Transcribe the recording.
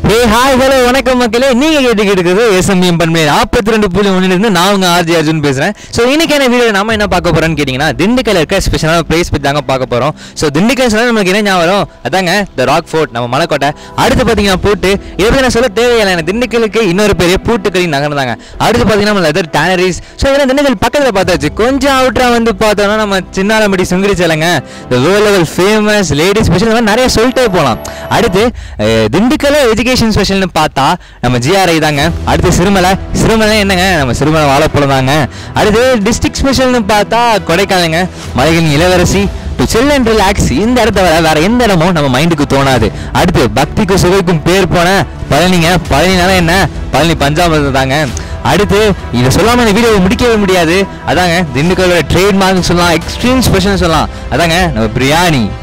hey hi hello வணக்கம் மக்களே நீங்க கேட்டுக்கிட்டு இருக்குது எஸ்எம்எம் பண்பு நாற்பத்தி ரெண்டு புள்ளி ஒன்றுல இருந்து நான் உங்க ஆர்ஜி அர்ஜுன் பேசுறேன் ஸோ இன்னைக்கான வீடியோ நம்ம என்ன பார்க்க போறோம்னு கேட்டிங்கன்னா திண்டுக்கல் இருக்க ஸ்பெஷலான பிளேஸ் பற்றி தாங்க பார்க்க போறோம் ஸோ திண்டுக்கல் சொன்னா நமக்கு என்ன ஞாபகம் வரும் அதாங்க த ராக் ஃபோர்ட் நம்ம மலைக்கோட்டை அடுத்து பார்த்தீங்கன்னா பூட்டு இதை பத்தி நான் சொல்ல தேவையில்லை எனக்கு திண்டுக்கலுக்கு இன்னொரு பெரிய பூட்டுக்களின் நகரம் தாங்க அடுத்து பார்த்தீங்கன்னா நம்ம லெதர் டேனரிஸ் ஸோ இதெல்லாம் திண்டுக்கல் பக்கத்தில் பார்த்தாச்சு கொஞ்சம் அவுட்டரா வந்து பார்த்தோம்னா நம்ம சின்னாலம்படி சுங்கிரி சேலங்க the world level famous lady special மாதிரி நிறைய சொல்லிட்டே போகலாம் அடுத்து அஹ், திண்டுக்கல்ல எஜுகேஷன் ஸ்பெஷல்னு பார்த்தா நம்ம ஜிஆர்ஐ தாங்க அடுத்து சிறுமலை சிறுமலை என்னங்க நம்ம சிறுமலை வாழைப்பழம் தாங்க அடுத்து டிஸ்ட்ரிக்ட் ஸ்பெஷல்னு பார்த்தா கொடைக்கானலுங்க மலைகளின் இளவரசி டு செல் அண்ட் ரிலாக்ஸ் இந்த இடத்த வர வேற எந்த இடமும் நம்ம மைண்டுக்கு தோணாது அடுத்து பக்திக்கும் சுவைக்கும் பேர் போன பழனிங்க பழனினால என்ன பழனி பஞ்சாபத்து தாங்க அடுத்து இதை சொல்லாம இந்த வீடியோவை முடிக்கவே முடியாது அதாங்க திண்டுக்கலோட ட்ரேட் மார்க் சொல்லலாம் எக்ஸ்ட்ரீம் ஸ்பெஷல் சொல்லலாம் அதாங்க நம்ம பிரியாணி